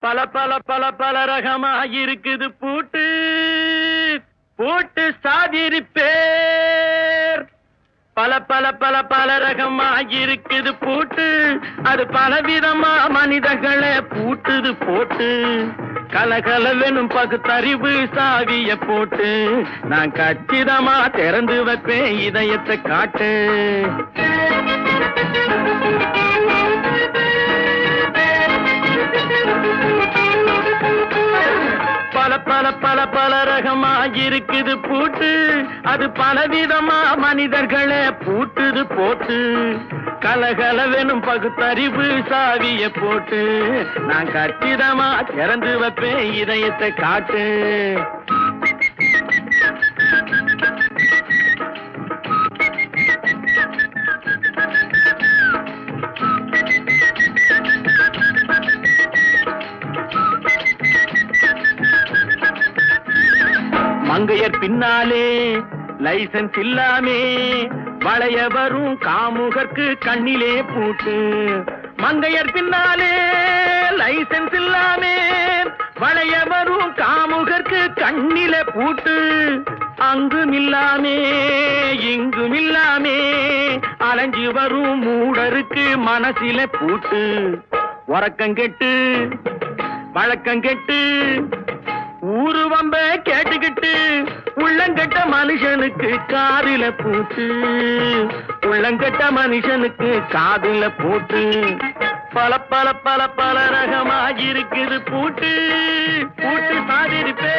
பல பல பல பல ரகமா இருக்குது பூட்டு பூட்டு சாதிருப்பேர் பல பல பல பல ரகமா இருக்குது பூட்டு அது பலவிதமா மனிதர்களை பூட்டுது போட்டு கலகலவெனும் பகுத்தறிவு சாவிய போட்டு நான் கச்சிதமா திறந்து வைப்பேன் இதயத்தை காட்டு பல பல பல பல ரகமா இருக்குது பூட்டு அது பலவிதமா மனிதர்களை பூட்டுது போட்டு கலகலவெனும் பகுத்தறிவு சாவிய போட்டு நான் கச்சிதமா திறந்து வைப்பேன் இதயத்தை காட்டு மங்கையர் பின்னாலே லைசன்ஸ் இல்லாமே வளைய வரும் காமுகர்க்கு கண்ணிலே பூட்டு மங்கையர் பின்னாலே லைசன்ஸ் இல்லாமே வளைய வரும் காமுகர்க்கு கண்ணிலே பூட்டு அங்கும் இல்லாமே இங்கும் இல்லாமே அலைஞ்சு வரும் மூடருக்கு மனசில பூட்டு உறக்கம் கெட்டு வழக்கம் கெட்டு ஊரு வம்ப கேட்டுக்கிட்டு உள்ளங்கட்ட மனுஷனுக்கு காதுல பூட்டு உள்ளங்கட்ட மனுஷனுக்கு காதுல பூட்டு பல பல பல பல ரகமா இருக்குது பூட்டு பூட்டு சாதிருப்பே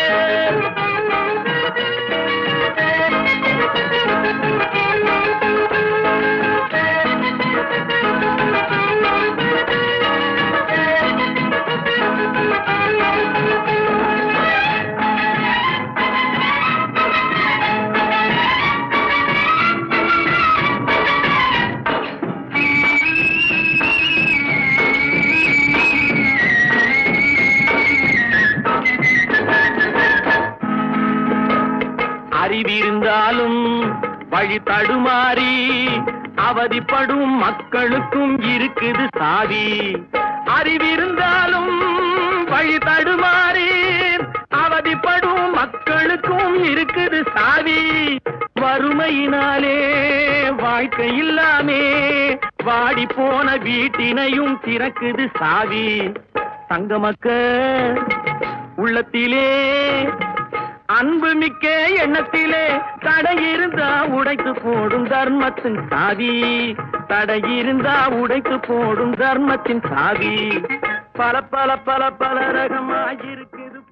அறிவிருந்தாலும் வழி தடுமாறி அவதிப்படும் மக்களுக்கும் இருக்குது சாவி அறிவிருந்தாலும் வழி தடுமாறி அவதிப்படும் மக்களுக்கும் இருக்குது சாவி வறுமையினாலே வாழ்க்கை இல்லாமே வாடி போன வீட்டினையும் திறக்குது சாவி தங்கமக்க உள்ளத்திலே அன்பு மிக்க எண்ணத்திலே தடை இருந்தா உடைத்து போடும் தர்மத்தின் சாவி தடை இருந்தா உடைத்து போடும் தர்மத்தின் சாவி பல பல பல பல ரகமாயிருக்குது